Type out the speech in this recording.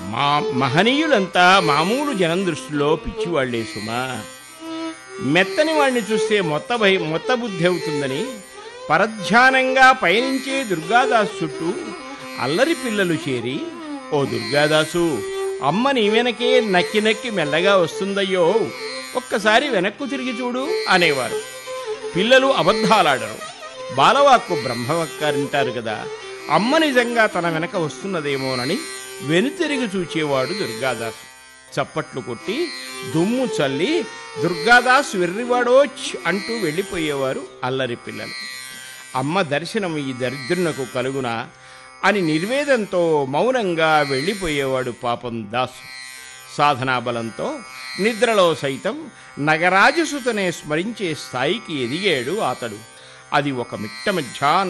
మా మహనీయులంతా మామూలు జనం దృష్టిలో పిచ్చివాళ్లే సుమా మెత్తని వాణ్ణి చూస్తే మొత్త భయ మొత్త బుద్ధి అవుతుందని పరధ్యానంగా పయనించే దుర్గాదాసు చుట్టూ అల్లరి పిల్లలు చేరి ఓ దుర్గాదాసు అమ్మ నీ వెనకే నక్కి నక్కి మెల్లగా వస్తుందయ్యో ఒక్కసారి వెనక్కు తిరిగి చూడు అనేవారు పిల్లలు అబద్ధాలాడరు బాలవాక్కు బ్రహ్మవక్కారంటారు కదా అమ్మ నిజంగా తన వెనక వస్తున్నదేమోనని వెనుతిరిగి చూచేవాడు దుర్గాదాసు చప్పట్లు కొట్టి దుమ్ము చల్లి దుర్గాదాస్ వెర్రివాడోచ్ అంటూ వెళ్ళిపోయేవారు అల్లరి పిల్లలు అమ్మ దర్శనం ఈ దరిద్రునకు కలుగునా అని నిర్వేదంతో మౌనంగా వెళ్ళిపోయేవాడు పాపం దాసు సాధనా బలంతో నిద్రలో సైతం నగరాజసుతనే స్మరించే స్థాయికి ఎదిగాడు అతడు అది ఒక మిట్ట మధ్యాహ్నం